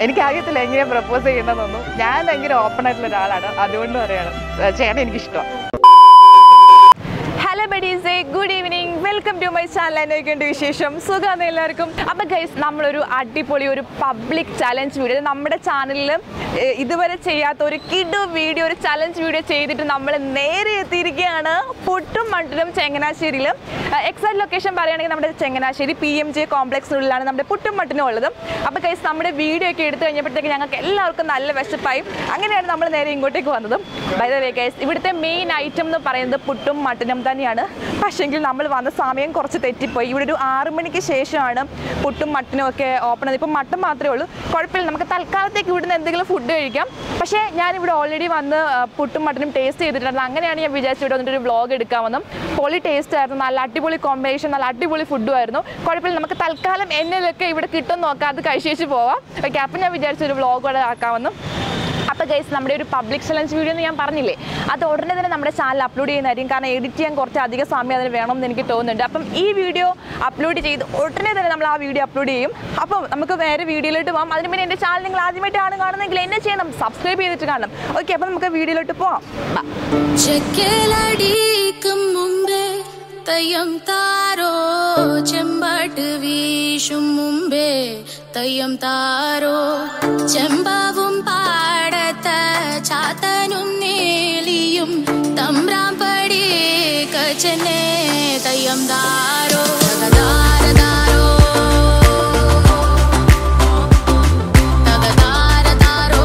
എനിക്ക് അറിയത്തില്ല എങ്ങനെ പ്രപ്പോസ് ചെയ്യുന്നതെന്നൊന്നും ഞാൻ ഭയങ്കര ഓപ്പൺ ആയിട്ടുള്ള ഒരാളാണ് അതുകൊണ്ട് പറയാണ് ചേട്ടൻ എനിക്കിഷ്ടമാണ് ഹലോ ബഡീസേ good evening welcome to my channel എന്നൊക്കെയുണ്ട് വിശേഷം സുഖമാണ് എല്ലാവർക്കും അപ്പം ഗൈസ് നമ്മളൊരു അടിപൊളി ഒരു പബ്ലിക് ചലഞ്ച് വീഡിയോ നമ്മുടെ ചാനലിൽ ഇതുവരെ ചെയ്യാത്ത ഒരു കിഡു വീഡിയോ ഒരു ചലഞ്ച് വീഡിയോ ചെയ്തിട്ട് നമ്മൾ നേരെ എത്തിയിരിക്കുകയാണ് പുട്ടും മട്ടിലും ചങ്ങനാശ്ശേരിയിൽ എക്സാക്ട് ലൊക്കേഷൻ പറയുകയാണെങ്കിൽ നമ്മുടെ ചങ്ങനാശ്ശേരി പി എം ജെ കോംപ്ലക്സിനുള്ളിലാണ് നമ്മുടെ പുട്ടും മട്ടിനും ഉള്ളത് അപ്പോൾ ഗൈസ് നമ്മുടെ വീഡിയോ ഒക്കെ എടുത്തു കഴിഞ്ഞപ്പോഴത്തേക്ക് ഞങ്ങൾക്ക് എല്ലാവർക്കും നല്ല വിശപ്പായി അങ്ങനെയാണ് നമ്മൾ നേരെ ഇങ്ങോട്ടേക്ക് വന്നത് ബൈ ദ വേ ഗൈസ് ഇവിടുത്തെ മെയിൻ ഐറ്റം എന്ന് പറയുന്നത് പുട്ടും മട്ടനും തന്നെയാണ് പക്ഷേങ്കിൽ നമ്മൾ വന്ന സമയം കുറച്ച് തെറ്റിപ്പോയി ഇവിടെ ഒരു ആറ് മണിക്ക് ശേഷമാണ് പുട്ടും മട്ടനും ഒക്കെ ഓപ്പൺ ചെയ്തത് ഇപ്പം മട്ടൻ മാത്രമേ ഉള്ളൂ കുഴപ്പമില്ല നമുക്ക് തൽക്കാലത്തേക്ക് ഇവിടുന്ന് എന്തെങ്കിലും ഫുഡ് കഴിക്കാം പക്ഷേ ഞാനിവിടെ ഓൾറെഡി വന്ന് ആ, പുട്ടും മട്ടനും ടേസ്റ്റ് ചെയ്തിട്ടുണ്ട് അങ്ങനെയാണ് ഞാൻ വിചാരിച്ചു ഇവിടെ വന്നിട്ട് ഒരു വ്ളോഗ് എടുക്കാമെന്നും പൊളി ടേസ്റ്റ് ആയിരുന്നു നല്ല അടിപൊളി കോമ്പിനേഷൻ നല്ല അടിപൊളി ഫുഡും ആയിരുന്നു കുഴപ്പമില്ല നമുക്ക് തൽക്കാലം എന്നതിലൊക്കെ ഇവിടെ കിട്ടും നോക്കാം അത് കഴിച്ചേച്ച് പോവാം ഓക്കെ അപ്പം ഞാൻ വിചാരിച്ചു ഒരു വ്ളോഗ് കൂടെ ആക്കാമെന്നും അപ്പോൾ ഗൈസ് നമ്മുടെ ഒരു പബ്ലിക് ചലഞ്ച് വീഡിയോ എന്ന് ഞാൻ പറഞ്ഞില്ലേ അത് ഉടനെ തന്നെ നമ്മുടെ ചാനൽ അപ്ലോഡ് ചെയ്യുന്നതായിരിക്കും കാരണം എഡിറ്റ് ചെയ്യാൻ കുറച്ച് അധികം സമയം അതിന് വേണമെന്ന് എനിക്ക് തോന്നുന്നുണ്ട് അപ്പം ഈ വീഡിയോ അപ്ലോഡ് ചെയ്ത് ഉടനെ തന്നെ നമ്മൾ ആ വീഡിയോ അപ്ലോഡ് ചെയ്യും അപ്പം നമുക്ക് വേറെ വീഡിയോയിലോട്ട് പോകാം അതിന് പിന്നെ എൻ്റെ ചാനൽ നിങ്ങൾ ആദ്യമായിട്ടാണ് കാണുന്നതെങ്കിൽ എന്നെ ചെയ്യണം സബ്സ്ക്രൈബ് ചെയ്തിട്ട് കാണണം ഓക്കെ അപ്പം നമുക്ക് വീഡിയോയിലോട്ട് പോവാം ബാ. ചെക്കലടിക്കും മുമ്പേ തയ്യം താരോ ചെമ്പാട്ട് വീശും മുമ്പേ തയ്യം താരോ ചെമ്പാവും പാടത്ത ചാത്തനും നേലിയും തമ്പ്രാമ്പടി കച്ചനെ തയ്യം താരോ തകതാര താരോ തകതാര താരോ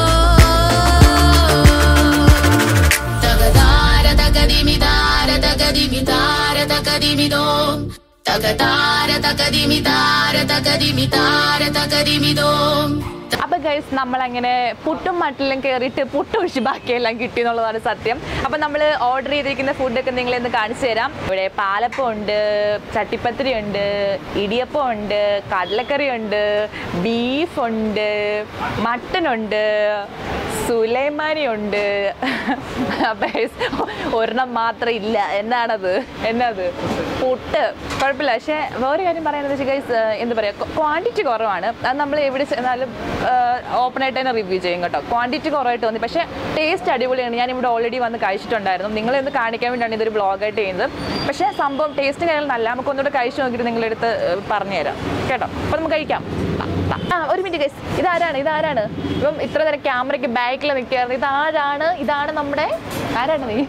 തകതാര തകതിമിതാര തകതിമിതാര തകതിമിതോം തകതാര തകതിമിതാര തകതിമിതാര തകതിമിതോം അപ്പൊ ഗൈസ് നമ്മളങ്ങനെ പുട്ടും മട്ടിലും കയറിയിട്ട് പുട്ട് ഒഴിച്ച് ബാക്കിയെല്ലാം കിട്ടി എന്നുള്ളതാണ് സത്യം അപ്പൊ നമ്മൾ ഓർഡർ ചെയ്തിരിക്കുന്ന ഫുഡൊക്കെ നിങ്ങളെ ഒന്ന് കാണിച്ചു തരാം ഇവിടെ പാലപ്പം ഉണ്ട് ചട്ടിപ്പത്തിരി ഉണ്ട് ഇടിയപ്പം ഉണ്ട് കടലക്കറി ഉണ്ട് ബീഫ് ഉണ്ട് മട്ടൻ ഉണ്ട് സുലൈമാനി ഉണ്ട് അപ്പൊ guys, ഒരെണ്ണം മാത്രം ഇല്ല എന്നാണത് എന്നാത് പുട്ട് കുഴപ്പമില്ല പക്ഷേ വേറെ കാര്യം പറയാനെന്ന് വെച്ചാൽ ഗൈസ് എന്താ പറയുക ക്വാണ്ടിറ്റി കുറവാണ് അത് നമ്മൾ എവിടെ ചെന്നാലും ഓപ്പൺ ആയിട്ട് തന്നെ റിവ്യൂ ചെയ്യും കേട്ടോ ക്വാണ്ടിറ്റി കുറവായിട്ട് തോന്നി പക്ഷേ ടേസ്റ്റ് അടിപൊളിയാണ് ഞാൻ ഇവിടെ ഓൾറെഡി വന്ന് കഴിച്ചിട്ടുണ്ടായിരുന്നു നിങ്ങളെ ഒന്ന് കാണിക്കാൻ വേണ്ടിയാണ് ഇതൊരു ബ്ലോഗായിട്ട് ചെയ്യുന്നത് പക്ഷേ സംഭവം ടേസ്റ്റ് കാര്യങ്ങൾ നല്ല നമുക്ക് ഒന്നുകൂടെ കഴിച്ചു നോക്കിയിട്ട് നിങ്ങളെടുത്ത് പറഞ്ഞുതരാം കേട്ടോ അപ്പോൾ നമുക്ക് കഴിക്കാം ബാ, ബാ. ആ ഒരു മിനിറ്റ് ഗൈസ് ഇതാരാണ് ഇതാരാണ് ഇപ്പം ഇത്ര നേരം ക്യാമറയ്ക്ക് ബാക്കിൽ നിൽക്കുകയായിരുന്നു ഇതാരാണ് ഇതാണ് നമ്മുടെ ആരാണ് നീ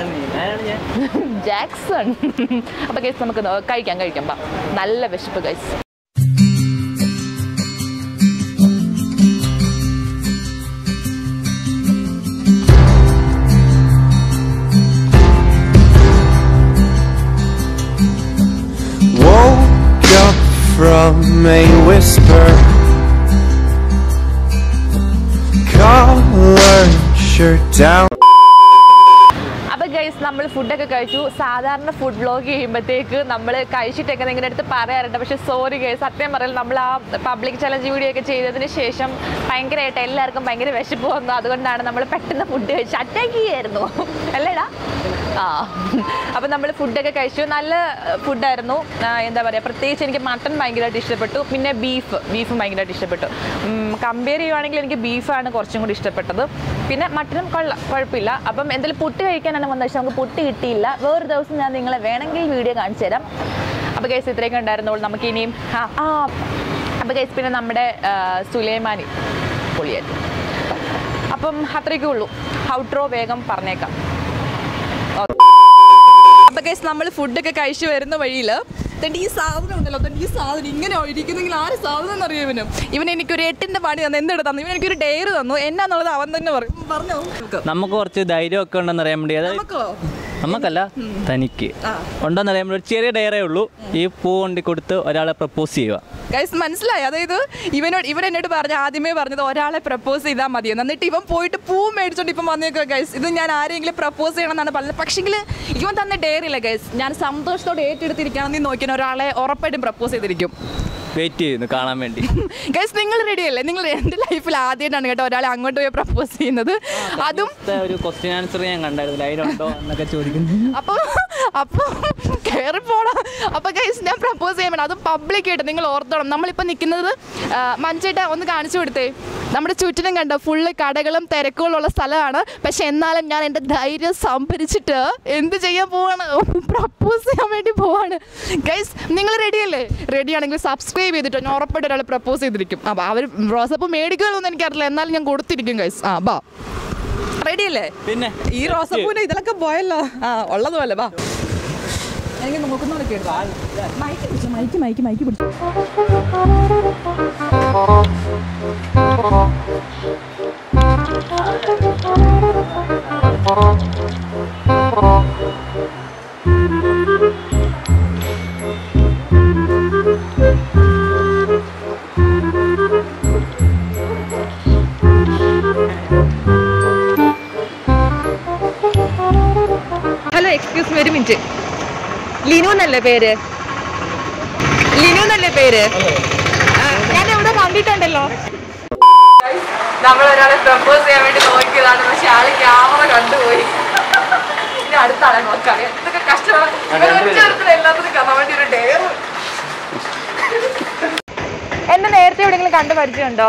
ജാക്സൺ അപ്പൊ ഗൈസ് നമുക്ക് നോ- കഴിക്കാം കഴിക്കാം ബാ നല്ല വിശപ്പ് guys Woke up from a whisper Collar shirt down അപ്പൊ ഗൈസ് നമ്മൾ ഫുഡൊക്കെ കഴിച്ചു സാധാരണ ഫുഡ് വ്ലോഗ് ചെയ്യുമ്പോഴത്തേക്ക് നമ്മൾ കഴിച്ചിട്ടൊക്കെ നിങ്ങളുടെ അടുത്ത് പറയാറുണ്ട് പക്ഷെ സോറി ഗൈസ് സത്യം പറയാൻ നമ്മൾ ആ പബ്ലിക് ചലഞ്ച് വീഡിയോ ഒക്കെ ചെയ്തതിന് ശേഷം ഭയങ്കരമായിട്ട് എല്ലാവർക്കും ഭയങ്കര വിശപ്പ് വന്നു അതുകൊണ്ടാണ് നമ്മൾ പെട്ടെന്ന് ഫുഡ് കഴിച്ച് അറ്റാക്ക് ചെയ്യായിരുന്നു അല്ലേടാ ആ അപ്പം നമ്മൾ ഫുഡൊക്കെ കഴിച്ചു നല്ല ഫുഡായിരുന്നു എന്താ പറയുക പ്രത്യേകിച്ച് എനിക്ക് മട്ടൺ ഭയങ്കരമായിട്ട് ഇഷ്ടപ്പെട്ടു പിന്നെ ബീഫ് ബീഫും ഭയങ്കരമായിട്ട് ഇഷ്ടപ്പെട്ടു കമ്പയർ ചെയ്യുവാണെങ്കിൽ എനിക്ക് ബീഫാണ് കുറച്ചും കൂടി ഇഷ്ടപ്പെട്ടത് പിന്നെ മട്ടനും കൊള്ളാം കുഴപ്പമില്ല അപ്പം എന്തെങ്കിലും പുട്ട് കഴിക്കാനാണ് വന്നത് പക്ഷെ നമുക്ക് പുട്ട് കിട്ടിയില്ല വേറൊരു ദിവസം ഞാൻ നിങ്ങളെ വേണമെങ്കിൽ വീഡിയോ കാണിച്ചു തരാം അപ്പോൾ കേസ് ഇത്രയൊക്കെ ഉണ്ടായിരുന്നുള്ളൂ നമുക്ക് ഇനിയും ആ ആ അപ്പോൾ കേസ് പിന്നെ നമ്മുടെ ആ, സുലൈമാനി പൊളിയായിട്ട് അപ്പം അത്രയൊക്കെ ഉള്ളൂ ഔട്ട്രോ വേഗം പറഞ്ഞേക്കാം അപ്പൊ ഗൈസ് നമ്മൾ ഫുഡൊക്കെ കഴിച്ചു വരുന്ന വഴിയിൽ തന്റെ ഈ സാധനം ഉണ്ടല്ലോ തന്റെ ഈ സാധനം ഇങ്ങനെ ഇരിക്കുന്നെങ്കിൽ ആര് സാധനം എന്നറിയാം ഇവനും ഇവൻ എനിക്കൊരു എട്ടിന്റെ പണി തന്നു എന്തെടുത്ത് തന്നു ഇവൻ എനിക്കൊരു ഡയറി തന്നു എന്നാന്നുള്ളത് അവൻ തന്നെ പറയും പറഞ്ഞോ നമുക്ക് കുറച്ച് ധൈര്യമൊക്കെ ഉണ്ടെന്ന് അറിയാൻ വേണ്ടി അതായത് നമുക്കോ നമുക്കല്ല തനിക്ക് ഉണ്ടെന്ന് അറിയാൻ വേണ്ടി ഒരു ചെറിയ ഡയറേ ഉള്ളൂ ഈ പൂ കൊണ്ടി കൊടുത്ത് ഒരാളെ പ്രപ്പോസ് ചെയ്യുക ഗൈസ് മനസ്സിലായി അതായത് ഇവനോട് ഇവൻ എന്നോട് പറഞ്ഞ ആദ്യമേ പറഞ്ഞത് ഒരാളെ പ്രപ്പോസ് ചെയ്താൽ മതിയെന്ന് എന്നിട്ട് ഇവൻ പോയിട്ട് പൂ മേടിച്ചോണ്ട് ഇപ്പം വന്നേക്കുക ഗൈസ് ഇത് ഞാൻ ആരെങ്കിലും പ്രപ്പോസ് ചെയ്യണം എന്നാണ് പറഞ്ഞത് പക്ഷെങ്കിൽ ഇവൻ തന്നെ ഡയറി ഇല്ല ഗൈസ് ഞാൻ സന്തോഷത്തോടെ ഏറ്റെടുത്തിരിക്കുകയാണെന്ന് നീ നോക്കിയാൽ ഒരാളെ ഉറപ്പായിട്ടും പ്രപ്പോസ് ചെയ്തിരിക്കും വെയിറ്റ് ചെയ്യുന്നു കാണാൻ വേണ്ടി ഗൈസ് നിങ്ങൾ റെഡി അല്ലേ നിങ്ങൾ എൻ്റെ ലൈഫിൽ ആദ്യമായിട്ടാണ് കേട്ടോ ഒരാളെ അങ്ങോട്ട് പോയി പ്രപ്പോസ് ചെയ്യുന്നത് അതും ഇന്നത്തെ ഒരു ക്വസ്റ്റ്യൻ ആൻസർ ഞാൻ കണ്ടായിരുന്നു അതിലുണ്ടോ എന്നൊക്കെ ചോദിക്കുന്നു അപ്പോൾ അപ്പോൾ കയറി പോണം അപ്പോൾ ഗൈസ് ഞാൻ പ്രപ്പോസ് ചെയ്യാൻ വേണം അതും പബ്ലിക് ആയിട്ട് നിങ്ങൾ ഓർത്തോണം നമ്മളിപ്പോൾ നിൽക്കുന്നത് ആ, മഞ്ചേട്ട ഒന്ന് കാണിച്ചു കൊടുത്തേ നമ്മുടെ ചുറ്റിനും കണ്ടോ ഫുള്ള് കടകളും തിരക്കുകളും ഉള്ള സ്ഥലമാണ് പക്ഷെ എന്നാലും ഞാൻ എൻ്റെ ധൈര്യം സംഭരിച്ചിട്ട് എന്ത് ചെയ്യാൻ പോവാണ് പ്രപ്പോസ് ചെയ്യാൻ വേണ്ടി പോവാണ് ഗൈസ് നിങ്ങൾ റെഡിയല്ലേ റെഡി ആണെങ്കിൽ സബ്സ്ക്രൈബ് ചെയ്തിട്ടോ ഞാൻ ഉറപ്പായിട്ട് ഒരാൾ പ്രപ്പോസ് ചെയ്തിരിക്കും അപ്പോൾ അവർ റോസപ്പ് മേടിക്കുമെന്നൊന്നും എനിക്കറിയില്ല എന്നാലും ഞാൻ കൊടുത്തിരിക്കും ഗൈസ് ആ ബാ റെഡിയല്ലേ പിന്നെ ഈ റോസപ്പൂവിന് ഇതിലൊക്കെ പോയല്ലോ ആ ഉള്ളതുപോലെ വാ എനിക്ക് നോക്കുന്നവരൊക്കെ മൈക്ക് പിടിച്ചു മൈക്ക് മൈക്ക് മൈക്ക് പിടിച്ചു ഹലോ എക്സ്ക്യൂസ് മീ ഒരു മിനിറ്റ് ലിനു എന്നല്ലേ പേര് ലിനു എന്നല്ലേ പേര് ആ, ഞാൻ എവിടെ കണ്ടിട്ടുണ്ടല്ലോ നമ്മൾ ഒരാളെ പ്രപ്പോസ് ചെയ്യാൻ വേണ്ടി നോക്കിയതാണ് പക്ഷെ ആള് ക്യാമറ കണ്ടുപോയി ഇനി അടുത്ത ആളെ നോക്കാം എന്തൊക്കെ കഷ്ടമാണ് എല്ലാത്തിനും കാണാൻ വേണ്ടി ഒരു ഡെയർ എന്നെ നേരത്തെ എവിടെയെങ്കിലും കണ്ട പരിചയമുണ്ടോ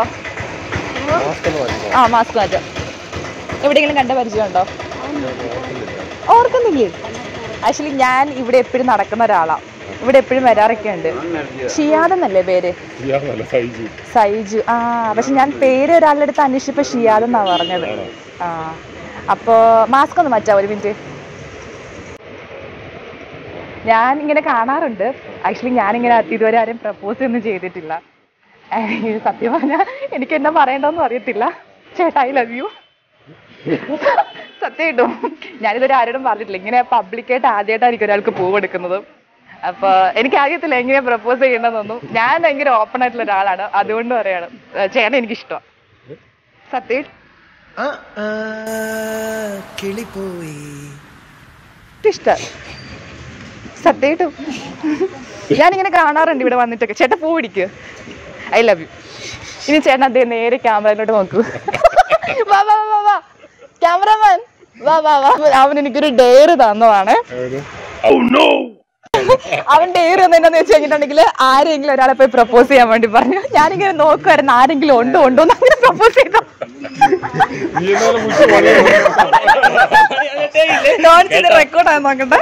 ആ മാസ്ക് മാറ്റം എവിടെയെങ്കിലും കണ്ട പരിചയമുണ്ടോ ഓർക്കുന്നില്ലേ ആക്ച്വലി ഞാൻ ഇവിടെ എപ്പോഴും നടക്കുന്ന ഒരാളാ ഇവിടെ എപ്പോഴും വരാറൊക്കെ ഉണ്ട് ഷിയാദെന്നല്ലേ പേര് സൈജു ആ പക്ഷെ ഞാൻ പേര് ഒരാളുടെ അടുത്ത് അന്വേഷിച്ചപ്പോ ഷിയാദ് എന്നാ പറഞ്ഞത് ആ അപ്പോ മാസ്ക് ഒന്ന് മാറ്റാ ഒരു മിനിറ്റ് ഞാൻ ഇങ്ങനെ കാണാറുണ്ട് ആക്ച്വലി ഞാനിങ്ങനെ ഇതുവരെ ആരും പ്രപ്പോസ് ഒന്നും ചെയ്തിട്ടില്ല ഏഹ് സത്യം പറഞ്ഞാൽ എനിക്ക് എന്നാ പറയണ്ടോന്നും അറിയത്തില്ല ചേട്ടാ ഐ ലവ് യു സത്യമായിട്ടും ഞാനിതൊരു ആരോടും പറഞ്ഞിട്ടില്ല ഇങ്ങനെ പബ്ലിക്കായിട്ട് ആദ്യമായിട്ടായിരിക്കും ഒരാൾക്ക് പൂവ് എടുക്കുന്നത് അപ്പൊ എനിക്ക് അറിയത്തില്ല എങ്ങനെ പ്രപ്പോസ് ചെയ്യണമെന്നൊന്നും ഞാൻ ഭയങ്കര ഓപ്പൺ ആയിട്ടുള്ള ഒരാളാണ് അതുകൊണ്ട് പറയാണ് ഏഹ് ചേട്ടൻ എനിക്ക് ഇഷ്ടം സത്യം കിളിപ്പോയി ഇഷ്ടം സത്യമായിട്ടും ഞാനിങ്ങനെ കാണാറുണ്ട് ഇവിടെ വന്നിട്ടൊക്കെ ചേട്ടൻ പൂ പിടിക്കുക ഐ ലവ് യു ഇനി ചേട്ടൻ അദ്ദേഹം നേരെ ക്യാമറയിലോട്ട് നോക്കൂ വാ വാ വാ വാ ക്യാമറമാൻ വാ വാ വാ അവൻ എനിക്കൊരു ഡെയർ തന്നതാണ് അവൻ ഡെയർ തന്നെന്നു വെച്ച് കഴിഞ്ഞിട്ടുണ്ടെങ്കിൽ ആരെങ്കിലും ഒരാളെ പോയി പ്രപ്പോസ് ചെയ്യാൻ വേണ്ടി പറഞ്ഞു ഞാനിങ്ങനെ നോക്കുമായിരുന്നു ആരെങ്കിലും ഉണ്ടോ ഉണ്ടോ എന്ന് അങ്ങനെ പ്രപ്പോസ് ചെയ്തോ ലോഞ്ച് ചെയ്ത് റെക്കോർഡാണ് നോക്കട്ടെ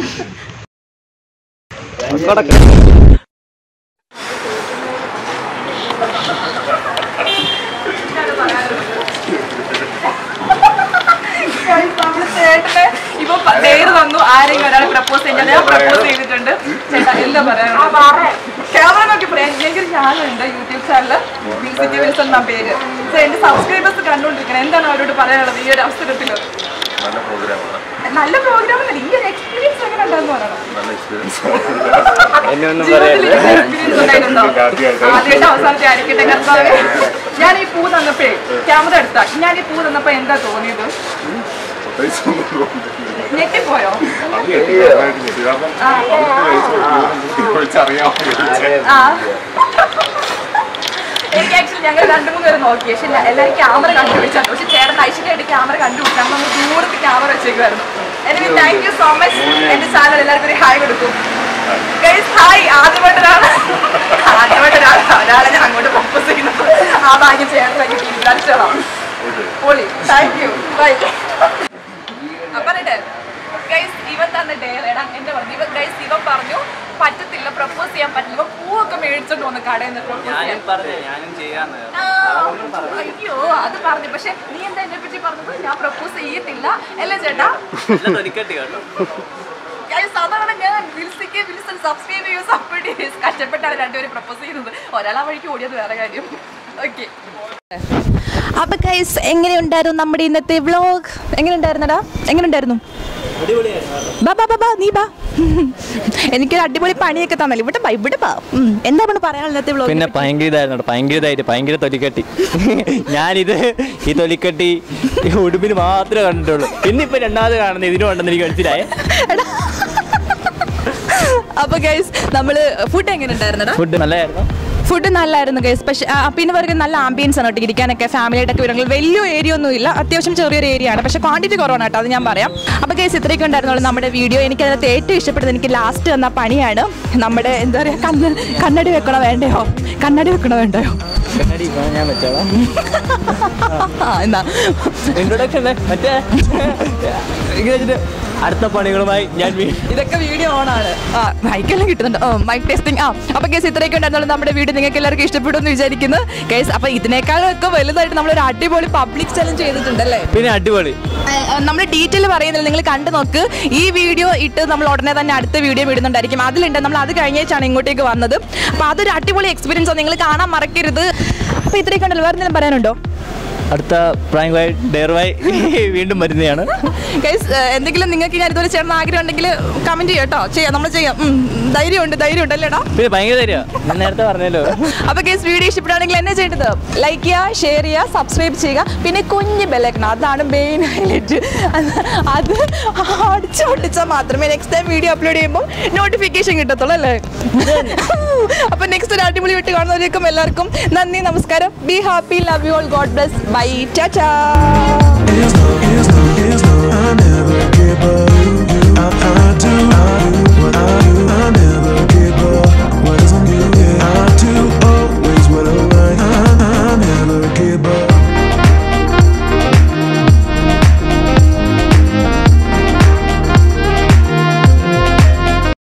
നമ്മള് ചേട്ടന് ഇപ്പൊ പേര് തന്നു ആരെങ്കിലും ഒരാളെ പ്രപ്പോസ് ചെയ്യാൻ ഞാൻ പ്രപ്പോസ് ചെയ്തിട്ടുണ്ട് ചേട്ടാ എന്താ പറയാ ക്യാമറ നോക്കി പറയാം എനിക്കൊരു ചാനലുണ്ട് യൂട്യൂബ് ചാനല് മ്യൂസിക് വിൽസൺ എന്നാ പേര് സോ എന്റെ സബ്സ്ക്രൈബേഴ്സ് കണ്ടുകൊണ്ടിരിക്കണം എന്താണ് അവരോട് പറയാനുള്ളത് ഈ ഒരു അവസരത്തിൽ നല്ല പ്രോഗ്രാമാണ് നല്ല പ്രോഗ്രാം അല്ല ഈ ഒരു എക്സ്പീരിയൻസ് എങ്ങനെ ഉണ്ടായിരുന്നു പറയണം നല്ല എക്സ്പീരിയൻസ് ജീവിതത്തിൽ ഇങ്ങനെ experience ഉണ്ടായിട്ടുണ്ടോ? ആദ്യമായിട്ട് അവസാനത്തെ ആയിരിക്കട്ടെ കർത്താവേ. ഞാൻ ഈ പൂ തന്നപ്പോഴേ ക്യാമറ എടുത്താ ഞാൻ ഈ പൂ തന്നപ്പോ എന്താ തോന്നിയത് ഞെട്ടിപ്പോയോ ആ എനിക്ക് ആക്ച്വലി ഞങ്ങൾ രണ്ടു മൂന്ന് പേര് നോക്കി പക്ഷെ ഇല്ല, എല്ലാവരും ക്യാമറ കണ്ടുപിടിച്ചാണ് പക്ഷെ ചേട്ടൻ ഐശ്വര്യമായിട്ട് ക്യാമറ കണ്ടുപിടിച്ചാൽ നമ്മൾ ദൂരത്ത് ക്യാമറ വെച്ചേക്കുമായിരുന്നു എനിക്ക് താങ്ക് യു സോ മച്ച് എന്റെ ചാനൽ എല്ലാവർക്കും ഒരു ഹായ് കൊടുക്കും ഗൈസ് ഹായ് ആദ്യമായിട്ടൊരാള് ആദ്യമായിട്ടൊരാൾ ഒരാളെ ഞാൻ അങ്ങോട്ട് പ്രപ്പോസ് ചെയ്യുന്നത് ആ ഭാഗ്യം ചേട്ടൻ എനിക്ക് തീരുമാനിച്ചതാണ് പൊളി താങ്ക് യു ബൈ പറയട്ടെ ഗൈസ് ഇവൻ തന്ന ഡേർ എടാ എന്റെ പറഞ്ഞു ഇവൻ ഗൈസ് ഇവൻ പറഞ്ഞു പറ്റത്തില്ല പ്രപ്പോസ് ചെയ്യാൻ പറ്റില്ല ഇവൻ പൂവൊക്കെ മേടിച്ചോണ്ട് വന്ന് കടയിൽ നിന്ന് പ്രപ്പോസ് ചെയ്യാൻ പറഞ്ഞു ഞാനും ചെയ്യാന്ന് ആ, അയ്യോ അത് പറഞ്ഞു പക്ഷെ നീ എന്താ എന്നെ പറ്റി പറഞ്ഞത് ഞാൻ പ്രപ്പോസ് ചെയ്യത്തില്ല അല്ലേ ചേട്ടാ തൊലിക്കട്ടി കേട്ടോ Guys, സാധാരണ ഞാൻ വിൽസിക്ക് വിൽസൺ സബ്സ്ക്രൈബ് ചെയ്യൂ സപ്പോർട്ട് ചെയ്യൂ കഷ്ടപ്പെട്ടാണ് രണ്ടുപേരും പ്രപ്പോസ് ചെയ്യുന്നത് ഒരാൾ ആ വഴിക്ക് ഓടിയത് വേറെ കാര്യം ഓക്കെ അപ്പൊ ഗൈസ് എങ്ങനെയുണ്ടായിരുന്നു നമ്മുടെ ഇന്നത്തെ വ്ലോഗ് എങ്ങനെയുണ്ടായിരുന്നടാ എങ്ങനെയുണ്ടായിരുന്നു ബാ ബാ ബാ ബാ നീ ബാ എനിക്കൊരു അടിപൊളി പണിയൊക്കെ തന്നല്ലോ ഇവിടെ ബാ ഇവിടെ ബാ ഉം, എന്താ പറഞ്ഞു പറയാനുള്ള ഇന്നത്തെ വ്ലോഗ് പിന്നെ ഭയങ്കര ഇതായിരുന്നു കേട്ടോ, ഭയങ്കര ഇതായിട്ട് ഭയങ്കര തൊലിക്കട്ടി ഞാനിത് ഈ തൊലിക്കട്ടി ഈ ഉടുമ്പിന് മാത്രമേ കണ്ടിട്ടുള്ളൂ ഇന്നിപ്പോ രണ്ടാമത് കാണുന്നത് ഇതിനും ഉണ്ടെന്ന് എനിക്ക് മനസ്സിലായേ അപ്പൊ ഗൈസ് നമ്മള് ഫുഡ് എങ്ങനെ ഉണ്ടായിരുന്നടാ ഫുഡ് നല്ലതായിരുന്നു ഫുഡ് നല്ലായിരുന്നു ഗൈസ് പക്ഷേ ആ, പിന്നെ പറയുന്നത് നല്ല ആംബിയൻസ് ആണ് കേട്ടോ ഇരിക്കാനൊക്കെ ഫാമിലിയായിട്ടൊക്കെ വരുന്നത് വലിയ ഏരിയ ഒന്നും ഇല്ല അത്യാവശ്യം ചെറിയൊരു ഏരിയ ആണ് പക്ഷേ ക്വാണ്ടിറ്റി കുറവാണ് കേട്ടോ അത് ഞാൻ പറയാം അപ്പോൾ ഗൈസ് ഇത്രയൊക്കെ ഉണ്ടായിരുന്നുള്ളൂ നമ്മുടെ വീഡിയോ എനിക്ക് അതിനകത്ത് ഏറ്റവും ഇഷ്ടപ്പെട്ടത് എനിക്ക് ലാസ്റ്റ് വന്ന പണിയാണ് നമ്മുടെ എന്താ പറയുക കണ്ണ് കണ്ണടി വെക്കണോ വേണ്ടയോ കണ്ണടി വെക്കണോ വേണ്ടയോ കണ്ണാടി ഇപ്പൊ ഞാൻ വെച്ചോളാം ആ, എന്നാ ഇൻട്രൊഡക്ഷൻ മറ്റേ ഇങ്ങനെ വെച്ചിട്ട് അടുത്ത പണികളുമായി ഞാൻ വീ- ഇതൊക്കെ വീഡിയോ ഓൺ ആണ് ആ മൈക്കെല്ലാം കിട്ടുന്നുണ്ട് ഓ മൈക്ക് ടെസ്റ്റിംഗ് ആ അപ്പോൾ കേസ് ഇത്രയൊക്കെ ഉണ്ടായിരുന്നുള്ളൂ നമ്മുടെ വീഡിയോ നിങ്ങൾക്ക് എല്ലാവർക്കും ഇഷ്ടപ്പെടും എന്ന് വിചാരിക്കുന്നു കേസ് അപ്പോൾ ഇതിനേക്കാളൊക്കെ വലുതായിട്ട് നമ്മളൊരു അടിപൊളി പബ്ലിക് ചലഞ്ച് ചെയ്തിട്ടുണ്ടല്ലേ പിന്നെ അടിപൊളി നമ്മൾ ഡീറ്റെയിൽ പറയുന്നില്ല നിങ്ങൾ കണ്ടു നോക്ക് ഈ വീഡിയോ ഇട്ട് നമ്മൾ ഉടനെ തന്നെ അടുത്ത വീഡിയോ ഇടുന്നുണ്ടായിരിക്കും അതിലുണ്ട് നമ്മൾ അത് കഴിഞ്ഞേച്ചാണ് ഇങ്ങോട്ടേക്ക് വന്നത് അപ്പോൾ അതൊരു അടിപൊളി എക്സ്പീരിയൻസ് ആണ് നിങ്ങൾ കാണാൻ മറക്കരുത് അപ്പോൾ ഇത്രയൊക്കെ ഉണ്ടല്ലോ വേറെ എന്തെങ്കിലും പറയാനുണ്ടോ അടുത്ത പ്രാങ്കായി ഡെയറുമായി വീണ്ടും വരുന്നതാണ് ഗൈസ് എന്തെങ്കിലും നിങ്ങൾക്ക് ഞാൻ ഇതുപോലെ ചേർന്ന് ആഗ്രഹം ഉണ്ടെങ്കിൽ കമൻറ്റ് ചെയ്യാം കേട്ടോ ചെയ്യാം നമ്മൾ ചെയ്യാം ഉം, ധൈര്യമുണ്ട് ധൈര്യമുണ്ട് അല്ലേടാ പിന്നെ ഭയങ്കര തരിക ഞാൻ നേരത്തെ പറഞ്ഞല്ലോ അപ്പോൾ കേസ് വീഡിയോ ഇഷ്ടപ്പെടുകയാണെങ്കിൽ എന്നെ ചെയ്യേണ്ടത് ലൈക്ക് ചെയ്യുക ഷെയർ ചെയ്യുക സബ്സ്ക്രൈബ് ചെയ്യുക പിന്നെ കുഞ്ഞ് ബെല്ലൈക്കണം അതാണ് മെയിൻ ഹൈലൈറ്റ് അത് അടിച്ചു പൊട്ടിച്ചാൽ മാത്രമേ നെക്സ്റ്റ് ടൈം വീഡിയോ അപ്ലോഡ് ചെയ്യുമ്പോൾ നോട്ടിഫിക്കേഷൻ കിട്ടത്തുള്ളൂ അല്ലേ അപ്പോൾ നെക്സ്റ്റ് ഒരു അടിപൊളി വിട്ട് കാണുന്നവരേക്കും എല്ലാവർക്കും നന്ദി നമസ്കാരം be happy love you all God bless bye ചാ Here's the, here's the, here's the